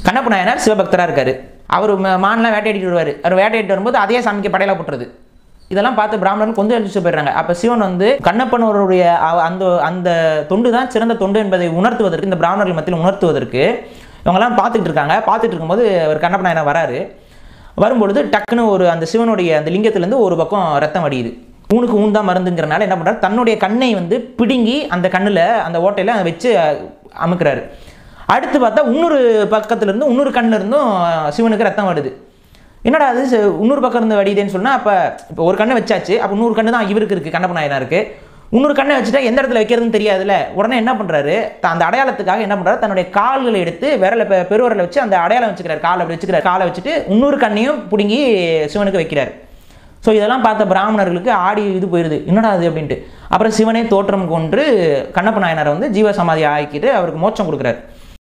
கண்ணப்ப நாயனார் சிவபக்தராக இருக்காரு அவர் ம- மான்லாம் வேட்டையாடிட்டு வருவார் அவர் வேட்டையாடிட்டு வரும்போது அதே சாமிக்கு படையில போட்டுறது இதெல்லாம் பார்த்து பிராமணர்கள் கொஞ்சம் எழுச்சி போயிடுறாங்க அப்போ சிவன் வந்து கண்ணப்பனவருடைய அவ- அந்த அந்த தொண்டு தான் சிறந்த தொண்டு என்பதை உணர்த்துவதற்கு இந்த பிராமணர்கள் மத்தியில் உணர்த்துவதற்கு இவங்கெல்லாம் பார்த்துட்டு இருக்காங்க பார்த்துட்டு இருக்கும்போது அவர் கண்ணப்ப நாயனார் வராரு வரும்பொழுது டக்குன்னு ஒரு அந்த சிவனுடைய அந்த லிங்கத்திலேருந்து ஒரு பக்கம் ரத்தம் வடியுது ஊனுக்கு ஊன் தான் மருந்துங்கிறனால என்ன பண்ணுறாரு தன்னுடைய கண்ணை வந்து பிடுங்கி அந்த கண்ணில் அந்த ஓட்டையில் அதை வச்சு அஹ், அமுக்குறாரு அடுத்து பார்த்தா இன்னொரு பக்கத்துல இருந்து இன்னொரு கண்ணுல இருந்தும் அஹ், சிவனுக்கு ரத்தம் வருது என்னடா அது ச- இன்னொரு பக்கம் இருந்து வடியுதேன்னு சொன்னால் அப்போ இப்போ ஒரு கண்ணை வச்சாச்சு அப்போ இன்னொரு கண்ணு தான் இவருக்கு இருக்குது கண்ணப்ப நாயனாருக்கு இன்னொரு கண்ணை வச்சுட்டா எந்த இடத்துல வைக்கிறதுன்னு தெரியாதுல்ல உடனே என்ன பண்ணுறாரு அந்த அடையாளத்துக்காக என்ன பண்ணுறாரு தன்னுடைய கால்களை எடுத்து விரலை பெ- பெருவிரலை வச்சு அந்த அடையாளம் வச்சுக்கிறார் காலை அப்படி வச்சுக்கிறார் காலை வச்சுட்டு இன்னொரு கண்ணையும் பிடுங்கி சிவனுக்கு வைக்கிறார் ஸோ இதெல்லாம் பார்த்த பிராமணர்களுக்கு ஆடி இது போயிடுது என்னடா அது அப்படின்ட்டு அப்புறம் சிவனே தோற்றம் கொன்று கண்ணப்ப நாயனாரை வந்து ஜீவ சமாதி ஆக்கிட்டு அவருக்கு மோட்சம் கொடுக்குறாரு